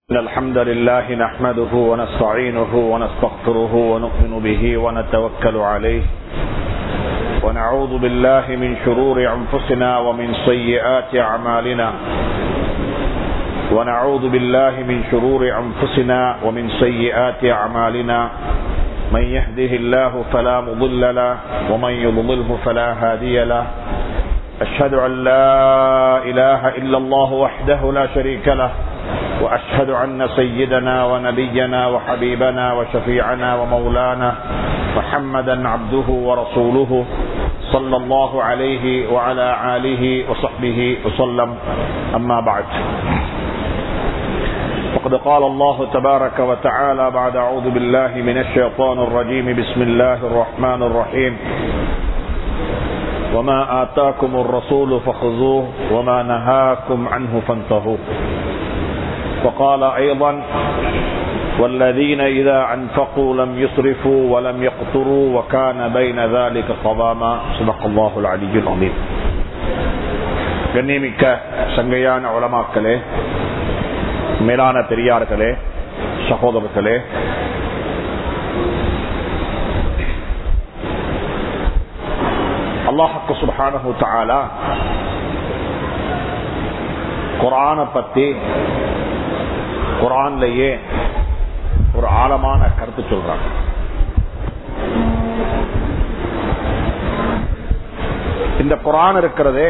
إن الحمد لله نحمده ونستعينه ونستغفره ونؤمن به ونتوكل عليه ونعوذ بالله من شرور أنفسنا ومن سيئات أعمالنا ونعوذ بالله من شرور أنفسنا ومن سيئات أعمالنا من يهده الله فلا مضل له ومن يضلله فلا هادي له أشهد أن لا إله إلا الله وحده لا شريك له وأشهد أن سيدنا ونبينا وحبيبنا وشفيعنا ومولانا محمدا عبده ورسوله صلى الله عليه وعلى آله وصحبه وسلم أما بعد فقد قال الله تبارك وتعالى بعد أعوذ بالله من الشيطان الرجيم بسم الله الرحمن الرحيم وما آتاكم الرسول فخذوه وما نهاكم عنه فانتهوا وقال أيضا والذين إذا أنفقوا لم يسرفوا ولم يقتروا وكان بين ذلك قواما صدق الله العلي العظيم கண்ணியமிக்க சங்கையான உலமாக்களே மேலான பெரியார்களே சகோதரர்களே அல்லாஹக்கு சுபானு தாலா குரான பத்தி குரான்லயே ஒரு ஆழமான கருத்து சொல்றாங்க இந்த குரான் இருக்கிறதே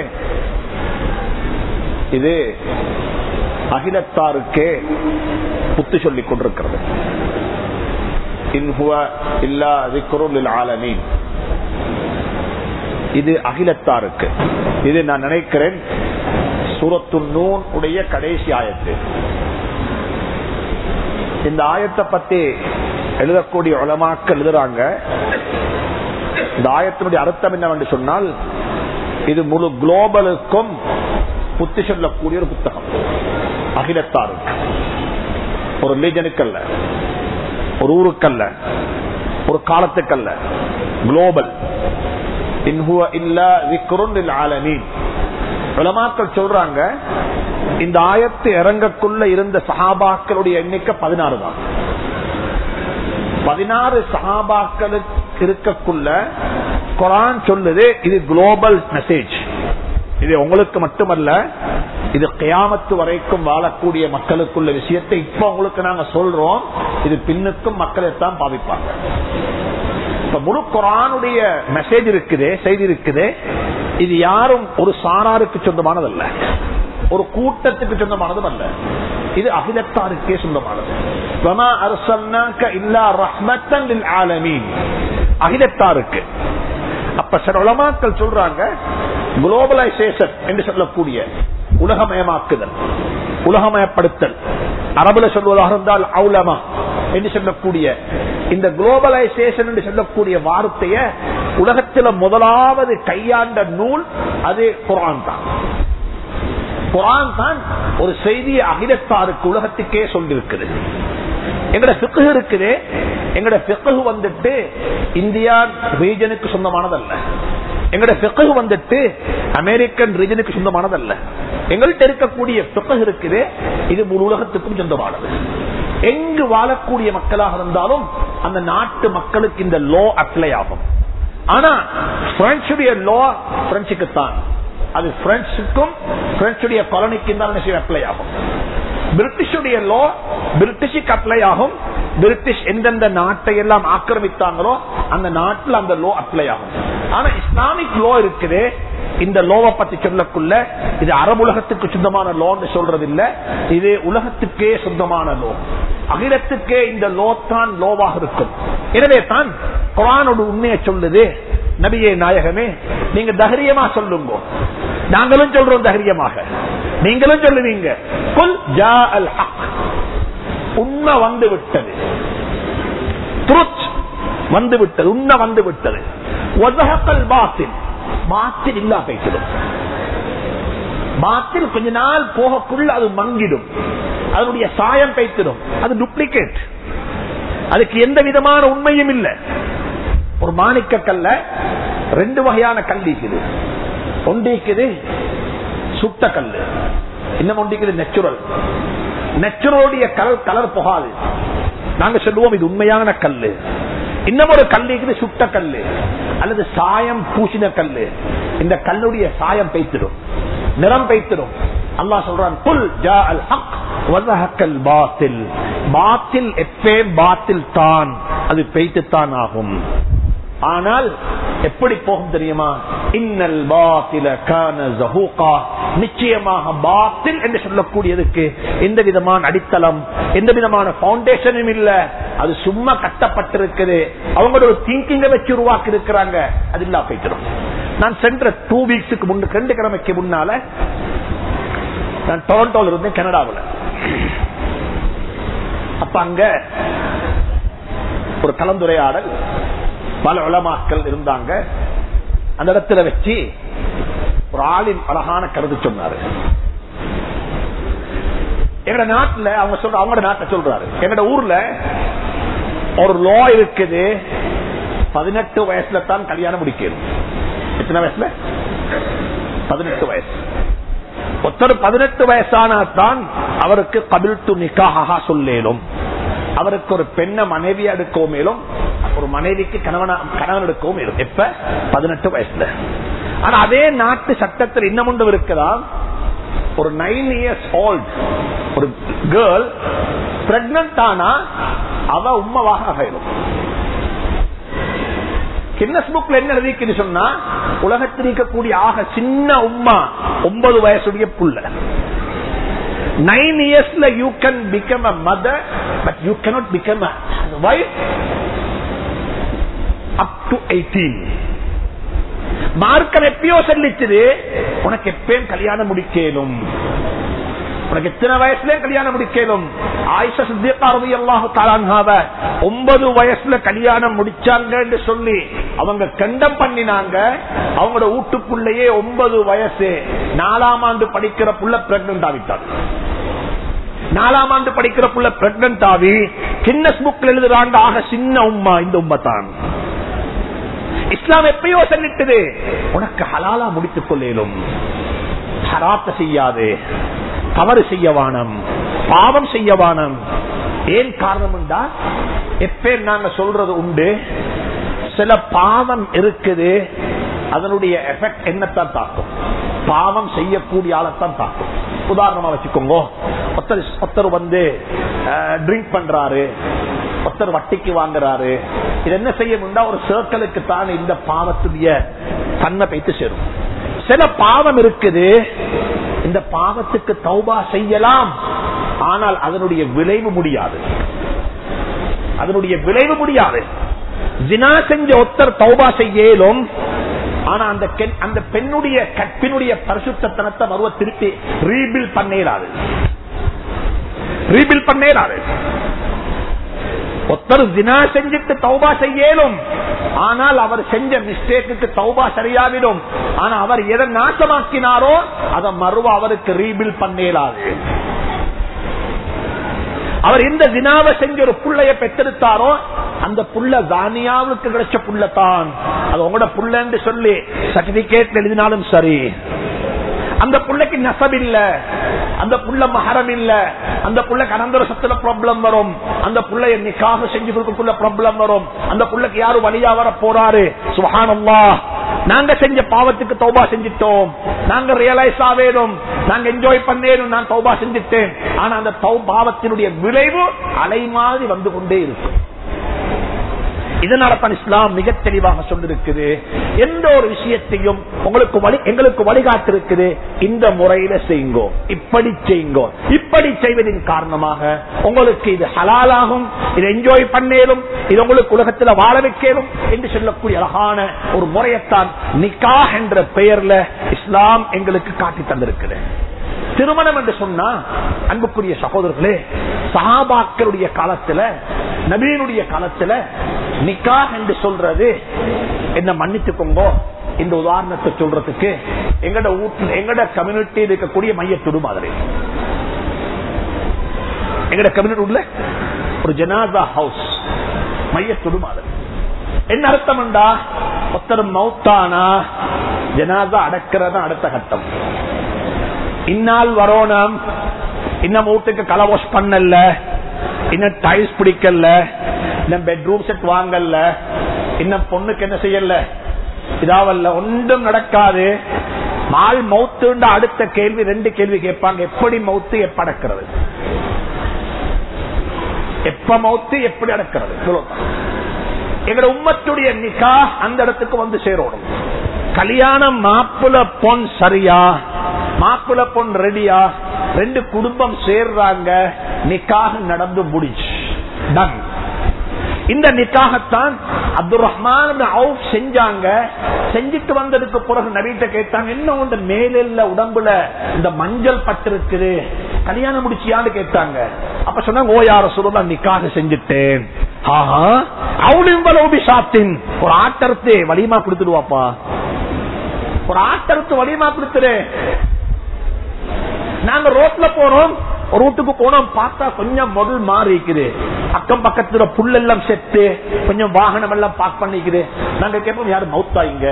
இது அகிலத்தாருக்கே புத்து சொல்லிக் கொண்டிருக்கிறது இன்ஹுவ இல்லா திக்ருல் ஆலமீன் இது அகிலத்தாருக்கு இது நான் நினைக்கிறேன் சூரத்து நூன் உடைய கடைசி ஆயத்து இந்த ஆயத்தை பத்தி எழுதக்கூடிய உலமாக்கள் எழுதுறாங்க இந்த ஆயத்தினுடைய அர்த்தம் என்னவென்று சொன்னால் இது முழு குளோபலுக்கும் புத்தி சொல்லக்கூடிய ஒரு புத்தகம் அகிலத்தாருக்கு ஒரு ரிலீஜனுக்கல்ல ஒரு ஊருக்கல்ல ஒரு காலத்துக்கல்ல குளோபல் இன்ஹுவ இல்லா விக்ருன் ஆலமீன் உலமாக்கள் சொல்றாங்க இந்த ஆயத்து இறங்கக்குள்ள இருந்த சஹாபாக்களுடைய எண்ணிக்கை பதினாறு தான் பதினாறு சஹாபாக்களுக்கு இருக்கக்குள்ள குரான் சொல்லுது இது குளோபல் மெசேஜ் இது உங்களுக்கு மட்டுமல்ல இது கியாமத்து வரைக்கும் வாழக்கூடிய மக்களுக்குள்ள விஷயத்தை இப்ப உங்களுக்கு நாங்க சொல்றோம் இது பின்னுக்கும் மக்களைத்தான் பாவிப்பாங்க இப்ப முழு குரானுடைய மெசேஜ் இருக்குது செய்தி இருக்குது இது யாரும் ஒரு சாராருக்கு சொந்தமானதல்ல ஒரு கூட்டத்துக்கு சொந்தமானதும் அல்ல இது அகிலத்தாருக்கே சொந்தமானது அகிலத்தாருக்கு அப்ப சில உலமாக்கள் சொல்றாங்க குளோபலைசேஷன் என்று சொல்லக்கூடிய உலகமயமாக்குதல் உலகமயப்படுத்தல் அரபுல சொல்வதாக இருந்தால் அவுலமா என்று சொல்லக்கூடிய இந்த குளோபலைசேஷன் என்று சொல்லக்கூடிய வார்த்தைய உலகத்தில் முதலாவது கையாண்ட நூல் அது குரான் தான் குரான் தான் ஒரு செய்தியை அகிலத்தாருக்கு உலகத்துக்கே சொல்லிருக்குது எங்கட பிக்கு இருக்குது எங்கட பிக்கு வந்துட்டு இந்தியா ரீஜனுக்கு சொந்தமானதல்ல எங்கட பிக்கு வந்துட்டு அமெரிக்கன் ரீஜனுக்கு சொந்தமானதல்ல எங்கள்கிட்ட இருக்கக்கூடிய பிக்கு இருக்குது இது முழு உலகத்துக்கும் சொந்தமானது எங்கு வாழக்கூடிய மக்களாக இருந்தாலும் அந்த நாட்டு மக்களுக்கு இந்த லோ அப்ளை ஆகும் ஆனா பிரெஞ்சுடைய லோ பிரெஞ்சுக்குத்தான் அது பிரெஞ்சுக்கும் பிரெஞ்சுடைய காலனிக்கும் தான் அப்ளை ஆகும் பிரிட்டிஷுடைய லோ பிரிட்டிஷுக்கு அப்ளை ஆகும் பிரிட்டிஷ் எந்தெந்த நாட்டை எல்லாம் ஆக்கிரமித்தாங்களோ அந்த நாட்டில் அந்த லோ அப்ளை ஆகும் ஆனா இஸ்லாமிக் லோ இருக்குது இந்த லோவை பத்தி சொல்லக்குள்ள இது அரபு உலகத்துக்கு சொந்தமான லோன்னு சொல்றது இல்ல இது உலகத்துக்கே சொந்தமான லோ அகிலத்துக்கே இந்த லோ தான் லோவாக இருக்கும் எனவே தான் குரானோட உண்மையை சொல்லுது நபியே நாயகமே நீங்க தைரியமா சொல்லுங்க நாங்களும் சொல்றோம் தைரியமாக நீங்களும் சொல்லுவீங்க குல் ஜா அல் ஹக் உண்மை வந்து விட்டது வந்து விட்டது உண்மை வந்து விட்டது பாத்தில் பாத்தில் இல்லா பேசிடும் பாத்தில் கொஞ்ச நாள் போகக்குள்ள அது மங்கிடும் அதனுடைய சாயம் பேய்த்திடும் அது டூப்ளிகேட் அதுக்கு எந்த விதமான உண்மையும் இல்லை ஒரு மாணிக்க கல்ல ரெண்டு வகையான கல் இருக்குது ஒன்று இருக்குது சுட்ட கல் இன்னும் ஒன்று இருக்குது நெச்சுரல் நெச்சுரலுடைய கலர் கலர் போகாது நாங்க சொல்லுவோம் இது உண்மையான கல்லு இன்னும் ஒரு கல்லுக்கு சுட்ட கல்லு அல்லது சாயம் பூசின கல்லு இந்த கல்லுடைய சாயம் பெய்த்திடும் நிறம் பெய்த்திடும் அல்லாஹ் சொல்றான் புல் ஜா அல் ஹக் வதஹக்கல் பாத்தில் பாத்தில் எப்பே பாத்தில் தான் அது பெய்த்துத்தான் ஆகும் ஆனால் எப்படி போகும் தெரியுமா இன்னல் பாத்தில கான ஜஹூகா நிச்சயமாக பாத்தில் என்று சொல்லக்கூடியதுக்கு எந்த விதமான அடித்தளம் எந்த விதமான பவுண்டேஷனும் இல்ல அது சும்மா கட்டப்பட்டிருக்குது அவங்களோட ஒரு திங்கிங்க வச்சு உருவாக்கி இருக்கிறாங்க அது இல்லா போயிட்டு நான் சென்ற டூ வீக்ஸுக்கு முன்னு ரெண்டு கிழமைக்கு முன்னால நான் டொரண்டோல இருந்தேன் கனடாவில் அப்ப அங்க ஒரு கலந்துரையாடல் பல உலமாக்கள் இருந்தாங்க அந்த இடத்துல வச்சு ஒரு ஆளின் அழகான கருத்து சொன்னாரு எங்கட நாட்டுல அவங்க சொல்ற அவங்களோட நாட்டை சொல்றாரு எங்கட ஊர்ல ஒரு லோ இருக்குது பதினெட்டு வயசுல தான் கல்யாணம் முடிக்கணும் எத்தனை வயசுல பதினெட்டு வயசு ஒருத்தர் பதினெட்டு வயசானா தான் அவருக்கு கபில் டு நிக்காக சொல்லேலும் அவருக்கு ஒரு பெண்ணை மனைவி எடுக்கவும் மேலும் ஒரு மனைவிக்கு கணவன கணவன் எடுக்கவும் மேலும் எப்ப பதினெட்டு வயசுல ஆனா அதே நாட்டு சட்டத்தில் இன்னும் ஒன்று இருக்குதா ஒரு நைன் இயர்ஸ் ஓல்ட் ஒரு கேர்ள் பிரெக்னன்ட் ஆனா அவ உண்மவாக ஆகிடும் கின்னஸ் புக்ல என்ன எழுதிக்கு சொன்னா உலகத்தில் இருக்கக்கூடிய ஆக சின்ன உம்மா ஒன்பது வயசுடைய புள்ள நைன் இயர்ஸ்ல you can become a mother but you cannot become a wife up to eighteen மார்க்கம் எப்பயோ சொல்லிச்சது உனக்கு எப்பயும் கல்யாணம் முடிக்கலும் உனக்கு எத்தனை வயசுல கல்யாணம் முடிக்கலும் ஆயிஷா சித்தியக்காரதி அல்லாஹு தாலான்ஹாவ ஒன்பது வயசுல கல்யாணம் முடிச்சாங்கன்னு சொல்லி அவங்க கண்டம் பண்ணினாங்க அவங்களோட வீட்டுக்குள்ளேயே ஒன்பது வயசு நாலாம் ஆண்டு படிக்கிற புள்ள பிரெக்னன்ட் ஆகிட்டாங்க நாலாம் ஆண்டு படிக்கிற புள்ள பிரெக்னன்ட் ஆகி கின்னஸ் புக்ல எழுதுறாங்க ஆக சின்ன உம்மா இந்த உம்மா தான் இஸ்லாம் எப்பயோ சொல்லிட்டது உனக்கு ஹலாலா முடித்துக் கொள்ளேலும் ஹராத்த செய்யாது தவறு செய்ய வானம் பாவம் செய்ய வானம் ஏன் காரணம் என்றா எப்ப நாங்க சொல்றது உண்டு சில பாவம் இருக்குது அதனுடைய எஃபெக்ட் என்னத்தான் தாக்கும் பாவம் செய்யக்கூடிய ஆளத்தான் தாக்கும் உதாரணமா வச்சுக்கோங்க ஒருத்தர் ஒருத்தர் வந்து ட்ரிங்க் பண்றாரு ஒருத்தர் வட்டிக்கு வாங்குறாரு இது என்ன செய்யணும்னா ஒரு சர்க்கிளுக்கு தான் இந்த பாவத்துடைய தன்மை பைத்து சேரும் சில பாவம் இருக்குது இந்த பாவத்துக்கு தௌபா செய்யலாம் ஆனால் அதனுடைய விளைவு முடியாது அதனுடைய விளைவு முடியாது ஜினா செஞ்ச ஒத்தர் தௌபா செய்யலும் ஆனா அந்த அந்த பெண்ணுடைய கற்பினுடைய பரிசுத்தனத்தை மறுவ திருப்பி ரீபில் பண்ணேராது ரீபில் பண்ணேராது ஒருத்தர் தினா செஞ்சுட்டு தௌபா செய்யலும் ஆனால் அவர் செஞ்ச மிஸ்டேக்கு தௌபா சரியாவிடும் ஆனா அவர் எதை நாசமாக்கினாரோ அதை மறுவ அவருக்கு ரீபில் பண்ணேலாது அவர் எந்த தினாவை செஞ்ச ஒரு புள்ளைய பெற்றெடுத்தாரோ அந்த புள்ள தானியாவுக்கு கிடைச்ச புள்ளத்தான் அது உங்களோட புள்ளன்னு சொல்லி சர்டிபிகேட் எழுதினாலும் சரி அந்த புள்ளைக்கு நெசப் இல்ல அந்த புள்ள மகரம் இல்ல அந்த புள்ள கனந்தர சத்துல ப்ராப்ளம் வரும் அந்த புள்ளைய நிக்காக செஞ்சு கொடுக்கக்குள்ள ப்ராப்ளம் வரும் அந்த புள்ளைக்கு யாரு வழியா வர போறாரு சுகானம்மா நாங்க செஞ்ச பாவத்துக்கு தௌபா செஞ்சிட்டோம் நாங்க ரியலைஸ் ஆவேணும் நாங்க என்ஜாய் பண்ணேனும் நான் தௌபா செஞ்சுட்டேன் ஆனா அந்த பாவத்தினுடைய விளைவு அலை மாதிரி வந்து கொண்டே இருக்கும் இதனால தான் இஸ்லாம் மிக தெளிவாக சொல்லிருக்குது எந்த ஒரு விஷயத்தையும் உங்களுக்கு வழி எங்களுக்கு வழிகாட்டு இருக்குது இந்த முறையில செய்யுங்கோ இப்படி செய்யுங்கோ இப்படி செய்வதின் காரணமாக உங்களுக்கு இது ஹலாலாகும் இது என்ஜாய் பண்ணேலும் இது உங்களுக்கு உலகத்தில் வாழ வைக்கலும் என்று சொல்லக்கூடிய அழகான ஒரு முறையத்தான் நிக்கா என்ற பெயர்ல இஸ்லாம் எங்களுக்கு காட்டி தந்திருக்குது திருமணம் என்று சொன்னா அன்புக்குரிய சகோதரர்களே சஹாபாக்களுடைய காலத்துல நபீனுடைய காலத்துல நிக்கா என்று சொல்றது என்ன மன்னித்துக்கோங்க இந்த உதாரணத்தை சொல்றதுக்கு எங்கட வீட்டுல எங்கட கம்யூனிட்டி இருக்கக்கூடிய மையத்துடு மாதிரி எங்கட கம்யூனிட்டி உள்ள ஒரு ஜனாதா ஹவுஸ் மையத்துடு மாதிரி என்ன அர்த்தம் என்றா ஒருத்தர் மௌத்தானா ஜனாதா அடக்கிறதா அடுத்த கட்டம் இந்நாள் வரோணம் இன்னும் வீட்டுக்கு கலர் வாஷ் பண்ணல இன்னும் டைல்ஸ் பிடிக்கல இன்னும் பெட்ரூம் செட் வாங்கல இன்னும் பொண்ணுக்கு என்ன செய்யல இதாவல்ல ஒன்றும் நடக்காது மால் மௌத்துண்ட அடுத்த கேள்வி ரெண்டு கேள்வி கேட்பாங்க எப்படி மௌத்து எப்ப அடக்கிறது எப்ப மௌத்து எப்படி அடக்கிறது இவ்வளவுதான். எங்கட உம்மத்துடைய நிக்கா அந்த இடத்துக்கு வந்து சேரணும் கல்யாணம் மாப்பிள பொன் சரியா மாப்பிள பொன் ரெடியா ரெண்டு குடும்பம் சேர்றாங்க நிக்காக நடந்து முடிச்சு டன் இந்த நிக்காகத்தான் அப்துல் ரஹ்மான் அவுப் செஞ்சாங்க செஞ்சுட்டு வந்ததுக்கு பிறகு நவீட்ட கேட்டாங்க என்ன உண்டு மேலில் உடம்புல இந்த மஞ்சள் பட்டு இருக்குது கல்யாணம் முடிச்சியான்னு கேட்டாங்க அப்ப சொன்னாங்க ஓ யார சொல்லுதா நிக்காக செஞ்சுட்டேன் ஆஹா அவளும் சாத்தின் ஒரு ஆட்டரத்து வலியமா கொடுத்துடுவாப்பா ஒரு ஆட்டரத்து வலியமா கொடுத்துரு நாங்க ரோட்ல போறோம் ஒரு வீட்டுக்கு போனோம் பார்த்தா கொஞ்சம் முதல் மாறி இருக்குது அக்கம் பக்கத்துல புல்லெல்லாம் செத்து கொஞ்சம் வாகனம் எல்லாம் பார்க் பண்ணிக்குது நாங்க கேட்போம் யாரு மவுத்தா இங்க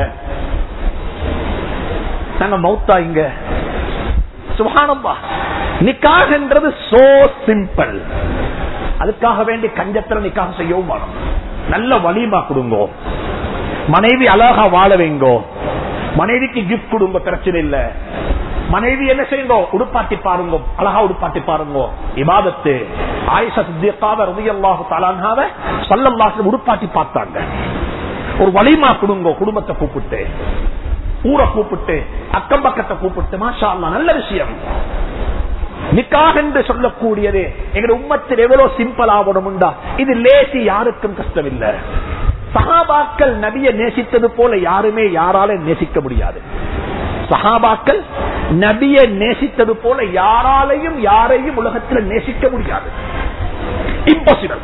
நாங்க மவுத்தா இங்க சுகானம்பா நிக்காகன்றது சோ சிம்பிள் அதுக்காக வேண்டி கஞ்சத்திர நிக்காக செய்யவும் வேணும் நல்ல வலிமா கொடுங்கோ மனைவி அழகா வாழ வைங்கோ மனைவிக்கு கிஃப்ட் கொடுங்க பிரச்சனை இல்ல மனைவி என்ன செய்யுங்க உடுப்பாட்டி பாருங்க அழகா உடுப்பாட்டி பாருங்க இபாதத்து ஆயிஷா சித்தியக்காவ ரதியல்லாஹு தலான்ஹாவ சல்லல்லாஹு உடுப்பாட்டி பார்த்தாங்க ஒரு வலிமா கொடுங்க குடும்பத்தை கூப்பிட்டு ஊரை கூப்பிட்டு அக்கம் பக்கத்தை கூப்பிட்டு மாஷா அல்லாஹ் நல்ல விஷயம் நிக்காக என்று சொல்லக்கூடியது எங்க உம்மத்தில் எவ்வளவு சிம்பிள் ஆகணும்டா இது லேசி யாருக்கும் கஷ்டம் இல்ல சஹாபாக்கள் நபியை நேசித்தது போல யாருமே யாரால நேசிக்க முடியாது சஹாபாக்கள் நபியை நேசித்தது போல யாராலையும் யாரையும் உலகத்தில் நேசிக்க முடியாது இம்பாசிபிள்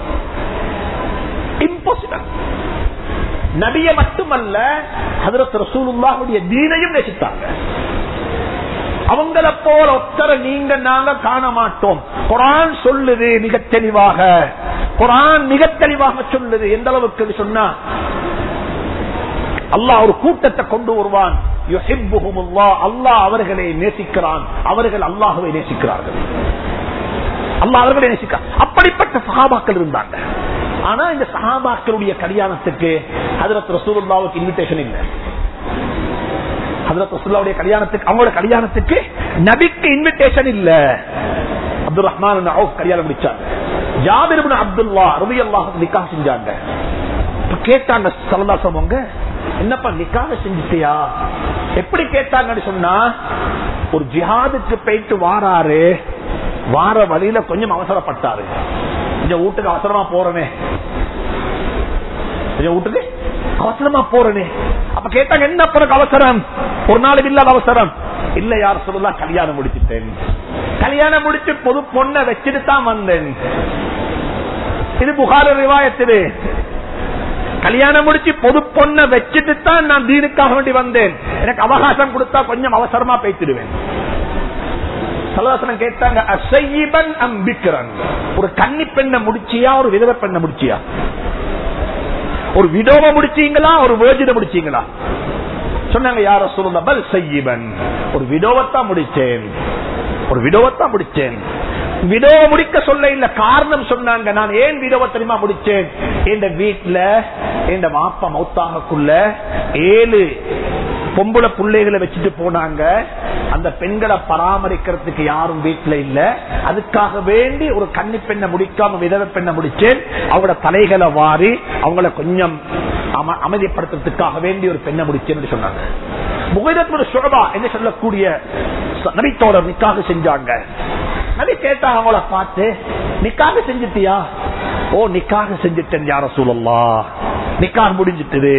இம்பாசிபிள் நபிய மட்டுமல்ல ஹதரத் ரசூலுல்லாஹுடைய தீனையும் நேசித்தாங்க அவங்கள போல ஒத்தர நீங்க நாங்க காண மாட்டோம் குரான் சொல்லுது மிக தெளிவாக குரான் மிக தெளிவாக சொல்லுது எந்த அளவுக்கு சொன்னா அல்லாஹ் ஒரு கூட்டத்தை கொண்டு வருவான் அல்லாஹ் அவர்களை நேசிக்கிறான் அவர்கள் அல்லாஹுவை நேசிக்கிறார்கள் அல்லாஹ் அவர்களை நேசிக்கிறார் அப்படிப்பட்ட சகாபாக்கள் இருந்தாங்க ஆனா இந்த சகாபாக்களுடைய கல்யாணத்துக்கு ஹதரத் ரசூலுல்லாவுக்கு இன்விடேஷன் இல்லை ஹதரத் ரசூலுல்லாவுடைய கல்யாணத்துக்கு அவங்களோட கல்யாணத்துக்கு நபிக்கு இன்விடேஷன் இல்ல அப்துல் ரஹ்மான் கல்யாணம் முடிச்சாங்க ஜாபிர் அப்துல்லா ரவி அல்லாஹ் நிக்கா செஞ்சாங்க கேட்டாங்க சலதாசவங்க என்னப்பா நிக்காக செஞ்சுட்டியா எப்படி கேட்டாங்கன்னு சொன்னா ஒரு ஜிஹாதுக்கு போயிட்டு வாராரு வார வழியில கொஞ்சம் அவசரப்பட்டாரு இந்த வீட்டுக்கு அவசரமா போறனே வீட்டுக்கு அவசரமா போறனே அப்ப கேட்டாங்க என்ன பிறகு அவசரம் ஒரு நாள் இல்லாத அவசரம் இல்ல யார் சொல்லலாம் கல்யாணம் முடிச்சுட்டேன் கல்யாணம் முடிச்சு பொது பொண்ணை வச்சுட்டு தான் வந்தேன் இது புகார ரிவாயத்திலே கல்யாணம் முடிச்சு பொது பொண்ணை வச்சுட்டு தான் நான் தீனுக்காக வேண்டி வந்தேன் எனக்கு அவகாசம் கொடுத்தா கொஞ்சம் அவசரமா பேசிடுவேன் சலவாசனம் கேட்டாங்க அசையிபன் அம்பிக்கிறான் ஒரு கன்னி பெண்ணை முடிச்சியா ஒரு விதவ பெண்ணை முடிச்சியா ஒரு விடோவை முடிச்சீங்களா ஒரு வேர்ஜினை முடிச்சீங்களா சொன்னாங்க யார சொல்லுங்க பல் செய்யிபன் ஒரு விடோவத்தான் முடிச்சேன் ஒரு விடோவத்தான் முடிச்சேன் விடோவ முடிக்க சொல்ல இல்ல காரணம் சொன்னாங்க நான் ஏன் விடோவ தெரியுமா முடிச்சேன் என் வீட்டுல என் மாப்பா மௌத்தாகக்குள்ள ஏழு பொம்பளை பிள்ளைகளை வச்சுட்டு போனாங்க அந்த பெண்களை பராமரிக்கிறதுக்கு யாரும் வீட்டுல இல்ல அதுக்காக வேண்டி ஒரு கன்னி பெண்ணை முடிக்காம விதவ பெண்ணை முடிச்சேன் அவங்களோட தலைகளை வாரி அவங்கள கொஞ்சம் அமைதிப்படுத்துறதுக்காக வேண்டி ஒரு பெண்ணை முடிச்சேன்னு சொன்னாங்க முகைதத்தோட சுழபா என்று சொல்லக்கூடிய நபித்தோழர் நிக்காக செஞ்சாங்க நபி கேட்டாங்க அவங்கள பார்த்து நிக்காக செஞ்சுட்டியா ஓ நிக்காக செஞ்சுட்டேன் யார சூழல்லா நிக்காக முடிஞ்சிட்டுது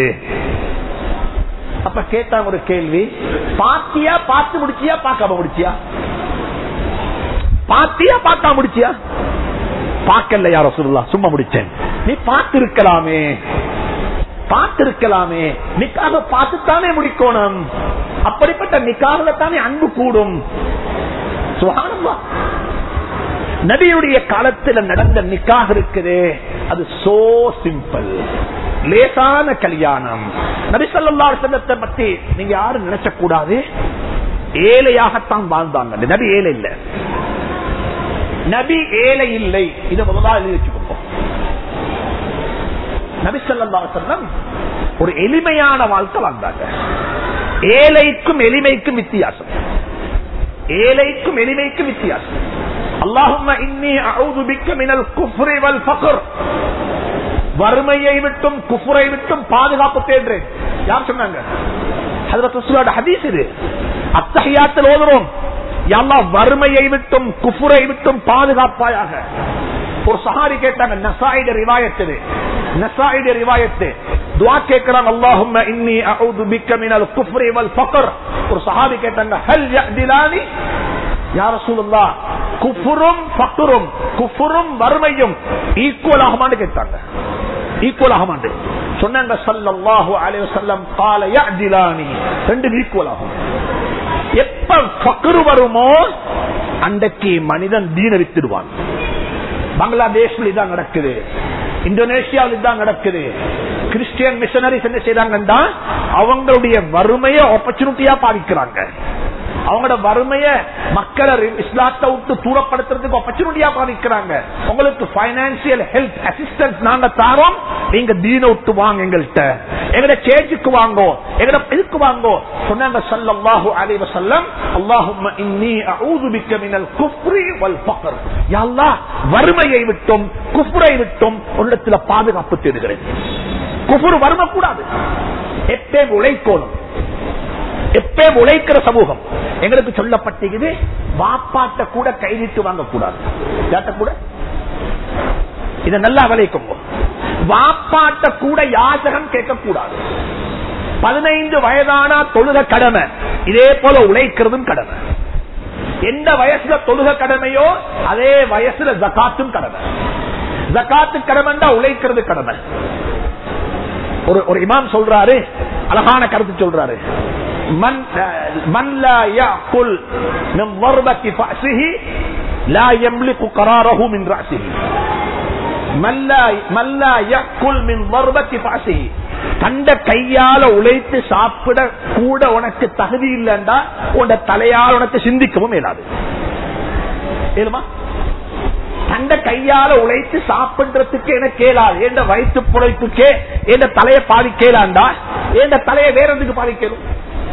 அப்ப கேட்டாங்க ஒரு கேள்வி பாத்தியா பார்த்து முடிச்சியா பார்க்காம முடிச்சியா பாத்தியா பார்க்காம முடிச்சியா பார்க்கல யார சொல்லலாம் சும்மா முடிச்சேன் நீ பார்த்து இருக்கலாமே பார்த்திருக்கலாமே நிக்காக பார்த்துத்தானே முடிக்கணும் அப்படிப்பட்ட நிக்காக தானே அன்பு கூடும் சுகானம்மா நபியுடைய காலத்தில் நடந்த நிக்காக இருக்குது அது சோ சிம்பிள் லேசான கல்யாணம் நபி சொல்லா செல்லத்தை பத்தி நீங்க யாரும் நினைச்ச கூடாது ஏழையாகத்தான் வாழ்ந்தாங்க நபி ஏழை இல்ல நபி ஏழை இல்லை இதை முதலாக எழுதி வச்சுக்கோங்க நபி செல்லம் ஒரு எளிமையான வாழ்க்கை வாழ்ந்தாங்க ஏழைக்கும் எளிமைக்கும் வித்தியாசம் ஏழைக்கும் எளிமைக்கும் வித்தியாசம் அல்லாஹும்ம இன்னி அவுது பிக்க மினல் குஃப்ரி வல் ஃபக்ர் வறுமையை விட்டும் குஃபுரை விட்டும் பாதுகாப்பு தேடுறேன் யார் சொன்னாங்க ஹஜரத் ரசூலோட ஹதீஸ் இது அத்தஹியாத்தில் ஓதுறோம் யாழ்லா வறுமையை விட்டும் குஃபுரை விட்டும் பாதுகாப்பாயாக ஒரு சஹாரி கேட்டாங்க நசாயிட ரிவாயத்து நசாயிட ரிவாயத்து துவா கேட்கிறாங்க அல்லாஹும்ம இன்னி அஊது பிக்க மினல் குஃப்ரி வல் ஃபக்ர் ஒரு சஹாபி கேட்டாங்க ஹல் யஹ்திலானி யா ரசூலுல்லாஹ் குஃபுரும் ஃபக்ரும் குஃபுரும் வறுமையும் ஈக்குவல் ஆகுமான்னு கேட்டாங்க ஈக்குவல் ஆகுமாண்டு சொன்னாங்க ஸல்லல்லாஹு அலைஹி வஸல்லம் قال يعدلاني ரெண்டு ஈக்குவல் ஆகும் எப்ப ஃபக்ர் வருமோ அன்றைக்கு மனிதன் தீன வித்துடுவான் பங்களாதேஷ்ல இதான் நடக்குது இந்தோனேஷியாவில் இதான் நடக்குது கிறிஸ்டியன் மிஷனரிஸ் என்ன செய்யறாங்கன்னா அவங்களுடைய வறுமையை ஆப்பர்ச்சுனிட்டியா பாதிக்கிறாங்க அவங்களோட வறுமைய மக்களை இஸ்லாத்தை விட்டு தூரப்படுத்துறதுக்கு ஆப்பர்ச்சுனிட்டியா பாதிக்கிறாங்க உங்களுக்கு பைனான்சியல் ஹெல்ப் அசிஸ்டன்ஸ் நாங்க தாரோம் நீங்க தீன விட்டு வாங்க எங்கள்கிட்ட எங்கட சேஜுக்கு வாங்கோ எங்கட இதுக்கு வாங்கோ சொன்னாங்க ஸல்லல்லாஹு அலைஹி வஸல்லம் அல்லாஹும்ம இன்னி அஊது பிக்க மினல் குஃப்ரி வல் ஃபக்ர் யா அல்லாஹ் வறுமையை விட்டும் குஃப்ரை விட்டும் உள்ளத்துல பாதுகாப்பு தேடுகிறேன் குஃபுர் வறுமை கூடாது எப்பயும் உழைக்கணும் எப்பயும் உழைக்கிற சமூகம் எங்களுக்கு சொல்லப்பட்டிருக்குது வாப்பாட்ட கூட கைதிட்டு வாங்க கூடாது யார்ட்ட கூட இத நல்லா விளைக்கும் வாப்பாட்ட கூட யாசகம் கேட்க கூடாது பதினைந்து வயதானா தொழுக கடமை இதே போல உழைக்கிறதும் கடமை எந்த வயசுல தொழுக கடமையோ அதே வயசுல ஜக்காத்தும் கடமை ஜக்காத்து கடமைண்டா உழைக்கிறது கடமை ஒரு ஒரு இமாம் சொல்றாரு அழகான கருத்து சொல்றாரு من من لا يأكل من ضربة فأسه لا يملك قراره من رأسه من لا من لا يأكل من ضربة فأسه கண்ட கையால உழைத்து சாப்பிட கூட உனக்கு தகுதி இல்லைண்டா உன் தலையால் உனக்கு சிந்திக்கவும் இயலாது ஏழுமா கண்ட கையால உழைத்து சாப்பிடுறதுக்கு எனக்கு கேளாது எந்த வயிற்று புழைப்புக்கே எந்த தலையை பாதிக்கலாண்டா எந்த தலையை வேற எதுக்கு பாதிக்கணும்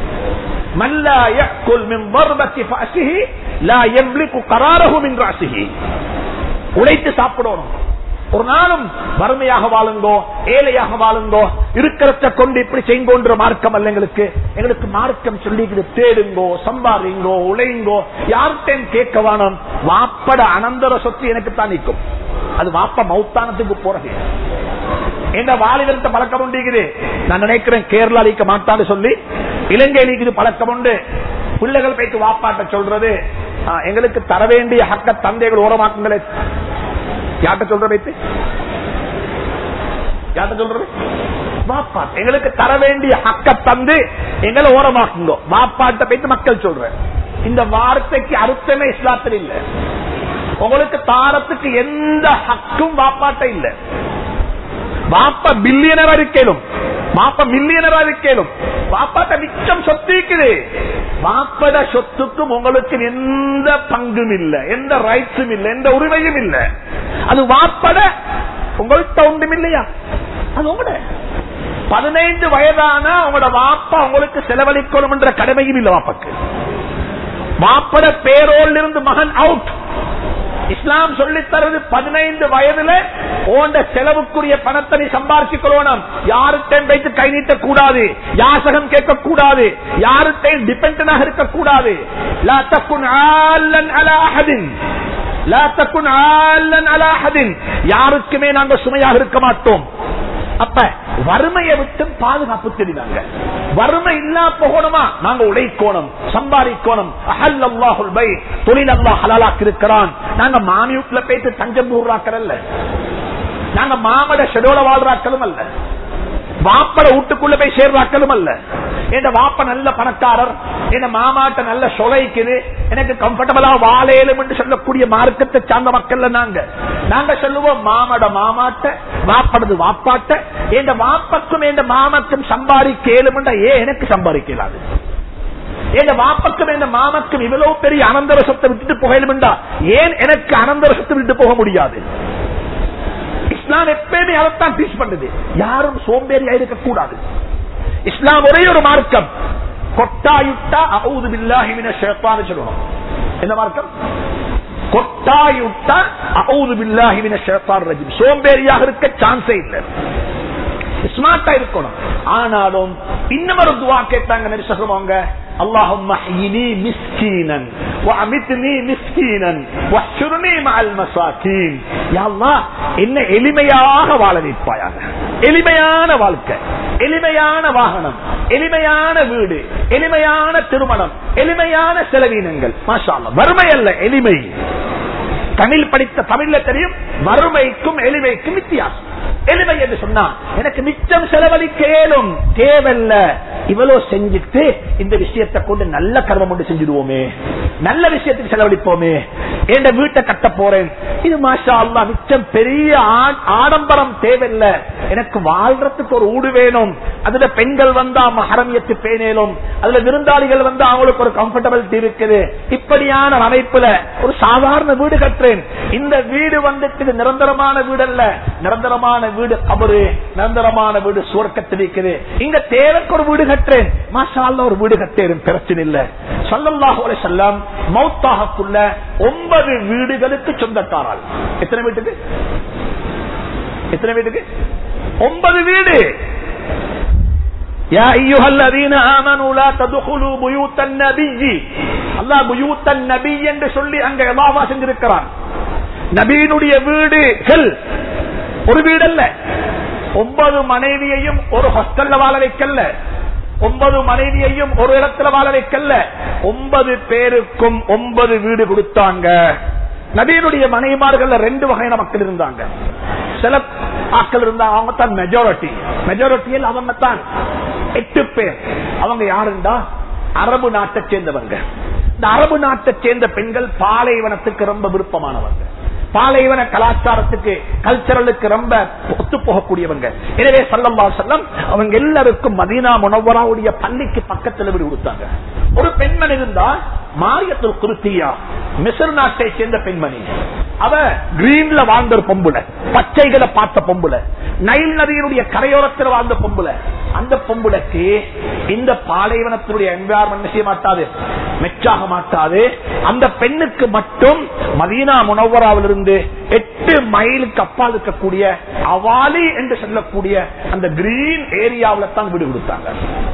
உழைத்து சாப்பிடணும் ஒரு நாளும் வறுமையாக வாழுங்கோ ஏழையாக வாழுங்கோ இருக்கிறத கொண்டு இப்படி செய்யுங்கோன்ற மார்க்கம் அல்ல எங்களுக்கு எங்களுக்கு மார்க்கம் சொல்லிக்கிட்டு தேடுங்கோ சம்பாதிங்கோ உழைங்கோ யார்கிட்டையும் கேட்க வேணும் வாப்பட அனந்தர சொத்து எனக்கு தான் நிற்கும் அது வாப்ப மௌத்தானத்துக்கு போறது எங்க வாலிபர்த்த பழக்கம் உண்டு நான் நினைக்கிறேன் கேரளா அளிக்க மாட்டான்னு சொல்லி இலங்கையில் இது பழக்கம் உண்டு பிள்ளைகள் போய்த்து வாப்பாட்ட சொல்றது எங்களுக்கு தர வேண்டிய ஹக்க தந்தைகள் ஓரமாக்குங்களே யார்கிட்ட சொல்ற வைத்து யார்கிட்ட சொல்றது வாப்பா எங்களுக்கு தர வேண்டிய ஹக்க தந்து எங்களை ஓரமாக்குங்க வாப்பாட்ட போய்த்து மக்கள் சொல்ற இந்த வார்த்தைக்கு அர்த்தமே இஸ்லாத்தில் இல்ல உங்களுக்கு தாரத்துக்கு எந்த ஹக்கும் வாப்பாட்ட இல்ல வாப்பா பில்லியனரா இருக்கலும் வாப்பா மில்லியனரா இருக்கலும் வாப்பாட்ட மிச்சம் சொத்து இருக்குது வாப்பட சொத்துக்கும் உங்களுக்கு எந்த பங்கும் இல்ல எந்த ரைட்ஸும் இல்ல எந்த உரிமையும் இல்ல அது வாப்பட உங்கள்கிட்ட ஒன்றும் இல்லையா அது உங்களோட பதினைந்து வயதான உங்களோட வாப்பா உங்களுக்கு செலவழிக்கணும் என்ற கடமையும் இல்ல வாப்பாக்கு வாப்பட பேரோல் இருந்து மகன் அவுட் இஸ்லாம் சொல்லி தருது பதினைந்து வயதுல ஓண்ட செலவுக்குரிய பணத்தை நீ சம்பாரிச்சுக் கொள்ளணும் யாருட்டையும் வைத்து கை நீட்ட கூடாது யாசகம் கேட்க கூடாது யாருட்டையும் டிபெண்டனாக இருக்க கூடாது லா தக்குன் ஆல்லன் அலா அஹதின் லா தக்குன் ஆல்லன் அலா அஹதின் யாருக்குமே நாங்க சுமையாக இருக்க மாட்டோம் அப்ப வறுமையை விட்டு பாதுகாப்பு தெரிந்தாங்க வறுமை இல்லா போகணுமா நாங்க உழைக்கோணும் சம்பாதிக்கோணும் அஹல் அல்லாஹுல் பை தொழில் அல்லா ஹலாலாக்கு இருக்கிறான் நாங்க மாமி வீட்டுல போயிட்டு தஞ்சம் ஊர்றாக்கறல்ல நாங்க மாமட ஷெடோல வாழ்றாக்களும் அல்ல வாப்பட வீட்டுக்குள்ள போய் சேர்றாக்களும் அல்ல என் வாப்ப நல்ல பணக்காரர் என் மாமாட்ட நல்ல சொலைக்குது எனக்கு கம்ஃபர்டபுளா வாழையிலும் என்று சொல்லக்கூடிய மார்க்கத்தை சார்ந்த மக்கள் நாங்க நாங்க சொல்லுவோம் மாமட மாமாட்ட வாப்படது வாப்பாட்ட என் வாப்பக்கும் என் மாமக்கும் சம்பாதிக்கலும் ஏன் எனக்கு சம்பாதிக்கலாது என் வாப்பக்கும் என் மாமக்கும் இவ்வளவு பெரிய அனந்தர சொத்தை விட்டுட்டு போகலும்டா ஏன் எனக்கு அனந்தர சொத்தை விட்டு போக முடியாது இஸ்லாம் எப்பயுமே அதைத்தான் டீச் பண்ணுது யாரும் சோம்பேறியா இருக்க கூடாது இஸ்லாம் ஒரே ஒரு மார்க்கம் கொட்டாயுட்டா அவுது பில்லாஹி மின ஷைத்தான்னு சொல்லணும் என்ன மார்க்கம் கொட்டாயுட்டா அவுது பில்லாஹி மின ஷைத்தான் ரஜீம் சோம்பேறியாக இருக்க சான்ஸே இல்லை ஸ்மார்ட்டா இருக்கணும் ஆனாலும் இன்னும் ஒரு துவா கேட்டாங்க நபி சொல்லுவாங்க اللهم احيني مسكينا وامتني مسكينا واحشرني مع المساكين يا الله என்ன எளிமையாக வாழ வைப்பாயாக எளிமையான வாழ்க்கை எளிமையான வாகனம் எளிமையான வீடு எளிமையான திருமணம் எளிமையான செலவீனங்கள் மாஷா அல்லாஹ் வறுமை அல்ல எளிமை தமிழ் படித்த தமிழ்ல தெரியும் வறுமைக்கும் எளிமைக்கும் வித்தியாசம் எளிமை என்று சொன்னா எனக்கு மிச்சம் செலவழிக்க இயலும் தேவையில்ல இவ்வளவு செஞ்சுட்டு இந்த விஷயத்தை கொண்டு நல்ல கர்மம் கொண்டு செஞ்சிடுவோமே நல்ல விஷயத்துக்கு செலவழிப்போமே என் வீட்டை கட்ட போறேன் இது மாஷா அல்லா மிச்சம் பெரிய ஆ- ஆடம்பரம் தேவையில்ல எனக்கு வாழ்றதுக்கு ஒரு ஊடு வேணும் அதுல பெண்கள் வந்தா மகரமியத்து பேணேலும் அதுல விருந்தாளிகள் வந்தா அவங்களுக்கு ஒரு கம்ஃபர்டபிலிட்டி இருக்குது இப்படியான அமைப்புல ஒரு சாதாரண வீடு கட்டுறேன் இந்த வீடு வந்துட்டு இது நிரந்தரமான வீடு அல்ல நிரந்தரமான வீடு கபரு நிரந்தரமான வீடு சுவர்க்கத்தில் இருக்குது இங்க தேவைக்கு ஒரு வீடு கட்டுறேன் மாஷா அல்லாஹ் ஒரு வீடு கட்டேன் பிரச்சனை இல்ல சொல்லல்லாஹு அலைஹி வஸல்லம் மௌத்தாகக்குள்ள ஒன்பது வீடுகளுக்கு சொந்தக்காரால் எத்தனை வீட்டுக்கு எத்தனை வீட்டுக்கு ஒன்பது வீடு يا أيها الذين آمنوا لا تدخلوا بيوت النبي الله بيوت النبي என்று சொல்லி அங்க எதாவா செஞ்சிருக்கிறான் நபியினுடைய வீடுகள் ஒரு வீடு அல்ல ஒன்பது மனைவியையும் ஒரு ஹாஸ்டல்ல வாழ வைக்கல ஒன்பது மனைவியையும் ஒரு இடத்துல வாழ வைக்கல ஒன்பது பேருக்கும் ஒன்பது வீடு கொடுத்தாங்க நபியினுடைய மனைவிமார்கள் ரெண்டு வகையான மக்கள் இருந்தாங்க சில ஆட்கள் இருந்தாங்க அவங்க தான் மெஜாரிட்டி மெஜாரிட்டியில் அவங்க தான் எட்டு பேர் அவங்க யாருண்டா அரபு நாட்டை சேர்ந்தவங்க இந்த அரபு நாட்டை சேர்ந்த பெண்கள் பாலைவனத்துக்கு ரொம்ப விருப்பமானவங்க பாலைவன கலாச்சாரத்துக்கு கல்ச்சரலுக்கு ரொம்ப ஒத்து போகக்கூடியவங்க எனவே சல்லல்லா செல்லம் அவங்க எல்லாருக்கும் மதீனா முனவராவுடைய பள்ளிக்கு பக்கத்தில் வீடு கொடுத்தாங்க ஒரு பெண்மணி இருந்தா மாரியத்தில் குருத்தியா மிசர் நாட்டை சேர்ந்த பெண்மணி அவ கிரீன்ல வாழ்ந்த ஒரு பொம்புல பச்சைகளை பார்த்த பொம்புல நைல் நதியினுடைய கரையோரத்தில் வாழ்ந்த பொம்புல அந்த பொம்புலக்கு இந்த பாலைவனத்தினுடைய என்வாரன்மெண்ட் செய்ய மாட்டாது மெச்சாக மாட்டாது அந்த பெண்ணுக்கு மட்டும் மதீனா முனவராவில் இருந்து எட்டு மைலுக்கு அப்பால் இருக்கக்கூடிய அவாலி என்று சொல்லக்கூடிய அந்த கிரீன் ஏரியாவில் தான் வீடு கொடுத்தாங்க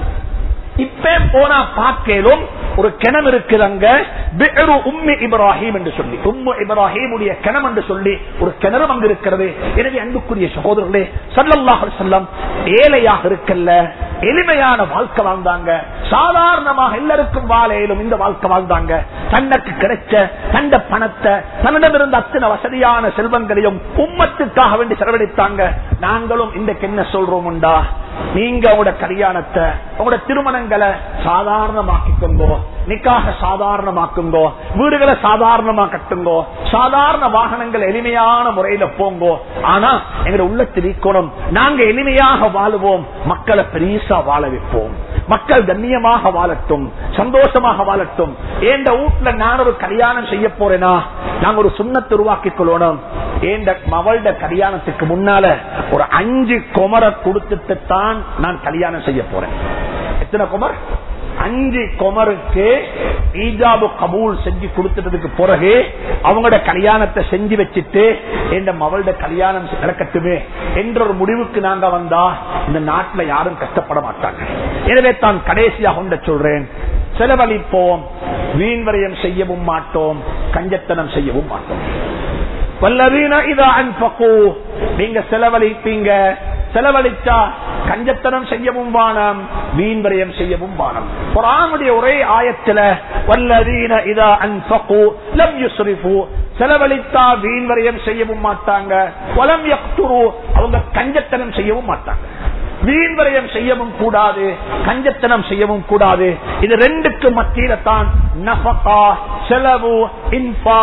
இப்ப போனா பார்க்கலும் ஒரு கிணம் இருக்குதுங்க பிஹ்ரு உம்மி இப்ராஹிம் என்று சொல்லி உம்மு இப்ராஹிமுடைய கிணம் என்று சொல்லி ஒரு கிணறு அங்கு இருக்கிறது எனவே அன்புக்குரிய சகோதரர்களே சல்லல்லாஹு அலைஹி வஸல்லம் ஏழையாக இருக்கல்ல எளிமையான வாழ்க்கை வாழ்ந்தாங்க சாதாரணமாக எல்லாருக்கும் வாழையிலும் இந்த வாழ்க்கை வாழ்ந்தாங்க தனக்கு கிடைச்ச தண்ட பணத்தை தன்னிடமிருந்த அத்தனை வசதியான செல்வங்களையும் உம்மத்துக்காக வேண்டி செலவழித்தாங்க நாங்களும் இன்றைக்கு என்ன சொல்றோம் உண்டா நீங்க உங்களோட கல்யாணத்தை உங்களோட திருமணங்களை சாதாரணமாக்கிக்கோங்கோ நிக்காக சாதாரணமாக்குங்கோ வீடுகளை சாதாரணமா கட்டுங்கோ சாதாரண வாகனங்கள் எளிமையான முறையில போங்கோ ஆனா எங்க உள்ளத்தில் ஈக்கணும் நாங்க எளிமையாக வாழுவோம் மக்களை பெரியசா வாழ வைப்போம் மக்கள் கண்ணியமாக வாழட்டும் சந்தோஷமாக வாழட்டும் ஏண்ட வீட்டுல நான் ஒரு கல்யாணம் செய்ய போறேனா நாங்க ஒரு சுண்ணத்தை உருவாக்கிக் கொள்ளணும் ஏண்ட மவள்ட கல்யாணத்துக்கு முன்னால ஒரு அஞ்சு குமரை கொடுத்துட்டு தான் நான் கல்யாணம் செய்ய போறேன் எத்தனை குமர் அஞ்சு குமருக்கு ஈஜாபு கபூல் செஞ்சு கொடுத்துட்டதுக்கு பிறகு அவங்களோட கல்யாணத்தை செஞ்சு வச்சுட்டு என் மவளோட கல்யாணம் நடக்கட்டுமே என்ற ஒரு முடிவுக்கு நாங்க வந்தா இந்த நாட்டுல யாரும் கஷ்டப்பட மாட்டாங்க எனவே தான் கடைசியாக கொண்ட சொல்றேன் செலவழிப்போம் வீண் வரையம் செய்யவும் மாட்டோம் கஞ்சத்தனம் செய்யவும் மாட்டோம் வல்லவீன இதா அன்பகு நீங்க செலவழிப்பீங்க செலவழிச்சா கஞ்சத்தனம் செய்யவும் வானம் வீண் வரையம் செய்யவும் வானம் குரானுடைய ஒரே ஆயத்துல வல்லதீன இதா அன்பகு லம் யுஸ்ரிஃபு செலவழித்தா வீண் வரையம் செய்யவும் மாட்டாங்க வலம் யக்துரு அவங்க கஞ்சத்தனம் செய்யவும் மாட்டாங்க வீண் வரையம் செய்யவும் கூடாது கஞ்சத்தனம் செய்யவும் கூடாது இது ரெண்டுக்கு மத்தியில தான் நஃபகா செலவு இன்பாக்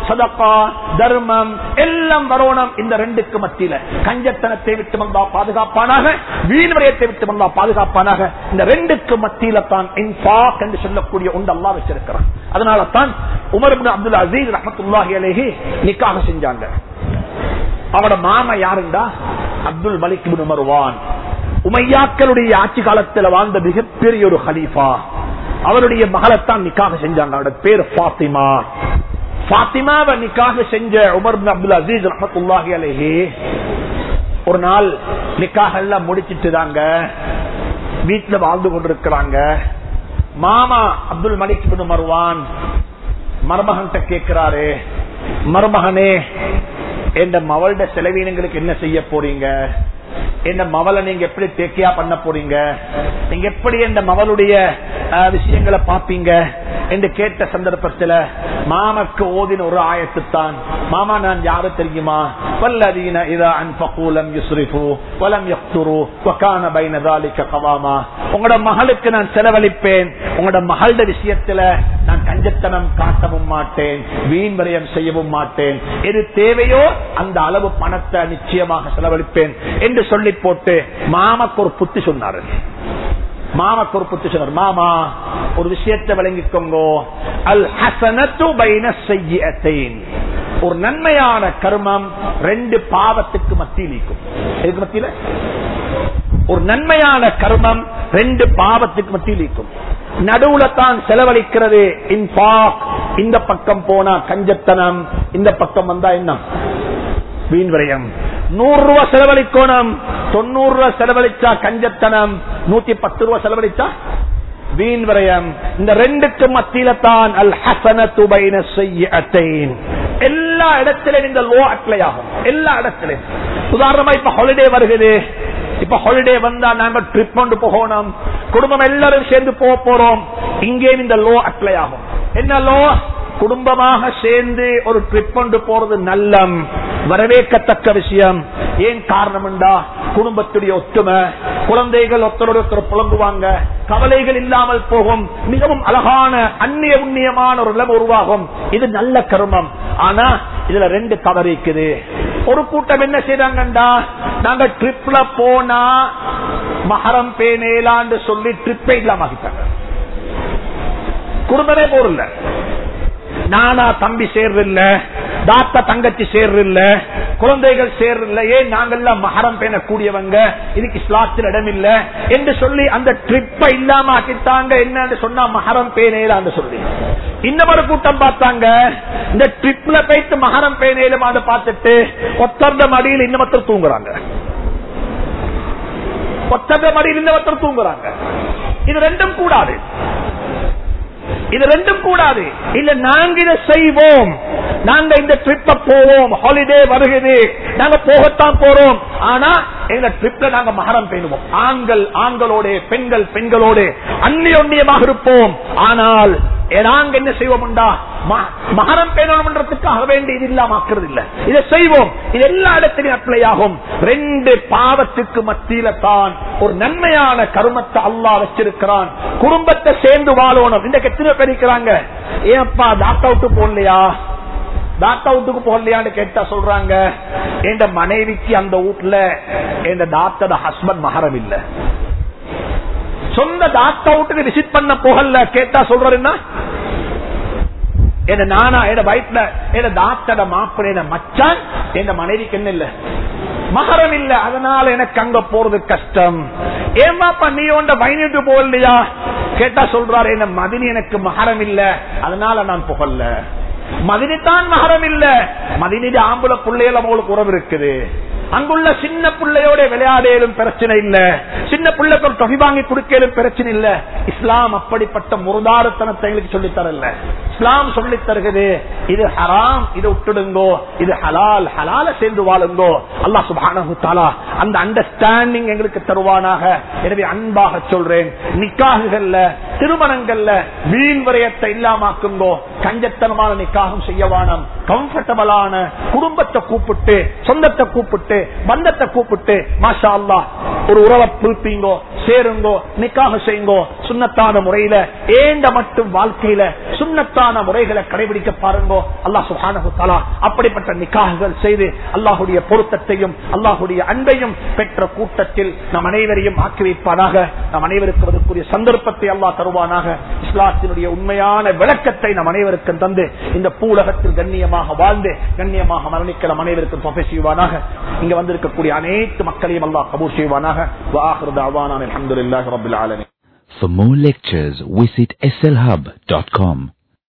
சதக்கா தர்மம் எல்லாம் வரணும் இந்த ரெண்டுக்கு மத்தியில கஞ்சத்தனத்தை விட்டு வந்தா பாதுகாப்பானாக வீண் விரயத்தை விட்டு வந்தா பாதுகாப்பானாக இந்த ரெண்டுக்கு மத்தியில தான் இன்பாக் என்று சொல்லக்கூடிய ஒன்று அல்லா வச்சிருக்கிறான் அதனால தான் உமர் இப்னு அப்துல் அசீஸ் ரஹமத்துல்லாஹி அலைஹி நிக்காக செஞ்சாங்க அவட மாமா யாருண்டா அப்துல் மலிக் இப்னு மர்வான் உமையாக்களுடைய ஆட்சி காலத்தில் வாழ்ந்த மிகப்பெரிய ஒரு ஹலீஃபா அவருடைய மகளைத்தான் நிக்காக செஞ்சாங்க அவரோட பேர் பாத்திமா பாத்திமாவை நிக்காக செஞ்ச உமர் பின் அப்துல் அசீஸ் ரஹமத்துல்லாஹி அலைஹி ஒரு நாள் நிக்காக எல்லாம் முடிச்சிட்டு தாங்க வீட்டுல வாழ்ந்து கொண்டிருக்கிறாங்க மாமா அப்துல் மலிக் பின் மர்வான் மருமகன்கிட்ட கேட்கிறாரு மருமகனே என் மவளோட செலவீனங்களுக்கு என்ன செய்ய போறீங்க என் மவளை நீங்க எப்படி தேக்கியா பண்ண போறீங்க நீங்க எப்படி என் மவளுடைய அஹ், விஷயங்களை பாப்பீங்க என்று கேட்ட சந்தர்ப்பத்துல மாமக்கு ஓதின ஒரு ஆயத்துத்தான் மாமா நான் யாரு தெரியுமா வல்லதீன இதா அன்பகூலம் யுஸ்ரிஃபு வலம் யக்துரு வகான பைன ذلك கவாமா உங்களோட மகளுக்கு நான் செலவழிப்பேன் உங்களோட மகளோட விஷயத்துல நான் கஞ்சத்தனம் காட்டவும் மாட்டேன் வீண் வரையம் செய்யவும் மாட்டேன் எது தேவையோ அந்த அளவு பணத்தை நிச்சயமாக செலவழிப்பேன் என்று சொல்லி போட்டு மாமக்கு ஒரு புத்தி சொன்னாரு மாமக்கு ஒரு புத்தி சொன்னார் மாமா ஒரு விஷயத்தை விளங்கிக்கோங்கோ அல் ஹசனத்து பைன செய்யத்தைன் ஒரு நன்மையான கர்மம் ரெண்டு பாவத்துக்கு மத்தியில் இருக்கும் எதுக்கு மத்தியில ஒரு நன்மையான கர்மம் ரெண்டு பாவத்துக்கு மத்தியில் இருக்கும் நடுவுல தான் செலவழிக்கிறது இன்பாக் இந்த பக்கம் போனா கஞ்சத்தனம் இந்த பக்கம் வந்தா என்ன வீண் விரயம் நூறு ரூபாய் செலவழிக்கணும் தொண்ணூறு ரூபாய் செலவழிச்சா கஞ்சத்தனம் நூத்தி பத்து ரூபாய் செலவழிச்சா வீண் விரயம் இந்த ரெண்டுக்கு மத்தியில தான் அல் ஹசனத்து பைன செய்யத்தைன் எல்லா இடத்திலும் இந்த லோ அப்ளை ஆகும் எல்லா இடத்திலும் உதாரணமா இப்ப ஹாலிடே வருகிறது இப்ப ஹாலிடே வந்தா நாங்க ட்ரிப் கொண்டு போகணும் குடும்பம் எல்லாரும் சேர்ந்து போக போறோம் இங்கே இந்த லோ அப்ளை ஆகும் என்ன லோ குடும்பமாக சேர்ந்து ஒரு ட்ரிப் கொண்டு போறது நல்லம் வரவேற்கத்தக்க விஷயம் ஏன் காரணம்டா குடும்பத்துடைய ஒத்துமை குழந்தைகள் ஒருத்தரோட ஒருத்தர் புலம்புவாங்க கவலைகள் இல்லாமல் போகும் மிகவும் அழகான அந்நிய உண்ணியமான ஒரு நிலம் உருவாகும் இது நல்ல கருமம் ஆனா இதுல ரெண்டு தவறு இருக்குது ஒரு கூட்டம் என்ன செய்றாங்கண்டா நாங்க ட்ரிப்ல போனா மகரம் பேனேலான்னு சொல்லி ட்ரிப்பே இல்லாம ஆகிட்டாங்க குடும்பமே போறல நானா தம்பி சேர்றில்ல தாத்தா தங்கச்சி சேர்றில்ல குழந்தைகள் சேர்றில்ல ஏன் நாங்கெல்லாம் மகரம் பேணக்கூடியவங்க இதுக்கு இஸ்லாத்தில் இடம் இல்ல என்று சொல்லி அந்த ட்ரிப்பை இல்லாம ஆக்கிட்டாங்க என்னன்னு சொன்னா மகரம் பேனேலான்னு சொல்லி இன்னொரு கூட்டம் பார்த்தாங்க இந்த ட்ரிப்ல போயிட்டு மகரம் பேனேலுமான்னு பார்த்துட்டு ஒத்தர்ந்த மடியில் இன்னொருத்தர் தூங்குறாங்க ஒத்தர்ந்த மடியில் இன்னொருத்தர் தூங்குறாங்க இது ரெண்டும் கூடாது இது ரெண்டும் கூடாது இல்ல நாங்க இதை செய்வோம் நாங்க இந்த ட்ரிப்ப போவோம் ஹாலிடே வருகிறது நாங்க போகத்தான் போறோம் ஆனா எங்க ட்ரிப்ல நாங்க மகரம் பேணுவோம் ஆண்கள் ஆண்களோட பெண்கள் பெண்களோட அந்நியோன்யமாக இருப்போம் ஆனால் நாங்க என்ன செய்வோம்டா மகரம் பேணணும்ன்றதுக்காக வேண்டி இது இல்லாம ஆக்குறது இல்ல இதை செய்வோம் இது எல்லா இடத்திலும் அப்ளை ஆகும் ரெண்டு பாவத்துக்கு மத்தியில தான் ஒரு நன்மையான கருமத்தை அல்லா வச்சிருக்கிறான் குடும்பத்தை சேர்ந்து வாழணும் இந்த எத்தனை பேர் இருக்கிறாங்க ஏன்ப்பா டாக்டர் அவுட்டு போடலையா டாக்டர் அவுட்டுக்கு போடலையான்னு கேட்டா சொல்றாங்க என் மனைவிக்கு அந்த வீட்டுல என் டாக்டர் ஹஸ்பண்ட் மகரம் இல்ல சொந்த டாக்டர் அவுட்டுக்கு விசிட் பண்ண போகல கேட்டா சொல்றேன்னா என்ன நானா என் வயிற்றுல என் டாக்டர மாப்பிள்ள என்ன மச்சான் என் மனைவிக்கு என்ன இல்ல மகரம் இல்ல அதனால எனக்கு அங்க போறது கஷ்டம் ஏமாப்பா நீ ஒன்ற பயணிட்டு போகலையா கேட்டா சொல்றாரு என்ன மதினி எனக்கு மகரம் இல்ல அதனால நான் புகழல மதினித்தான் மகரம் இல்ல மதினிட ஆம்புல பிள்ளைகள் அவங்களுக்கு உறவு இருக்குது அங்குள்ள சின்ன பிள்ளையோட விளையாடலும் பிரச்சனை இல்ல சின்ன பிள்ளைக்கு ஒரு தொகை வாங்கி கொடுக்கலும் பிரச்சனை இல்ல இஸ்லாம் அப்படிப்பட்ட முருதாரத்தனத்தை எங்களுக்கு சொல்லி தரல இஸ்லாம் சொல்லி தருகிறது இது ஹராம் இது விட்டுடுங்கோ இது ஹலால் ஹலால சேர்ந்து வாழுங்கோ அல்லா சுபானு தாலா அந்த அண்டர்ஸ்டாண்டிங் எங்களுக்கு தருவானாக எனவே அன்பாக சொல்றேன் நிக்காகுகள்ல திருமணங்கள்ல வீண் விரயத்தை இல்லாமாக்குங்கோ கஞ்சத்தனமான நிக்காகம் செய்ய வேணாம் கம்ஃபர்டபுளான குடும்பத்தை கூப்பிட்டு சொந்தத்தை கூப்பிட்டு பந்தத்தை கூப்பிட்டு மாஷா அல்லா ஒரு உறவை புல்பீங்கோ சேருங்கோ நிக்காக செய்யுங்கோ சுண்ணத்தான முறையில ஏண்ட மட்டும் வாழ்க்கையில சுண்ணத்தான முறைகளை கடைபிடிக்க பாருங்கோ அல்லாஹ் சுஹானஹு தஆலா அப்படிப்பட்ட நிக்காகங்கள் செய்து அல்லாஹுடைய பொருத்தத்தையும் அல்லாஹுடைய அன்பையும் பெற்ற கூட்டத்தில் நம் அனைவரையும் ஆக்கி வைப்பானாக நம் அனைவருக்கும் அதற்குரிய சந்தர்ப்பத்தை அல்லாஹ் தருவானாக இஸ்லாத்தினுடைய உண்மையான விளக்கத்தை நம் அனைவருக்கும் தந்து இந்த பூலகத்தில் கண்ணியமாக வாழ்ந்து கண்ணியமாக மரணிக்க நம் அனைவருக்கும் தொகை செய்வானாக இங்க வந்திருக்கக்கூடிய அனைத்து மக்களையும் அல்லாஹ் கபூர் செய்வானாக وآخر دعوانا الحمد لله رب العالمين For more lectures, visit slhub.com.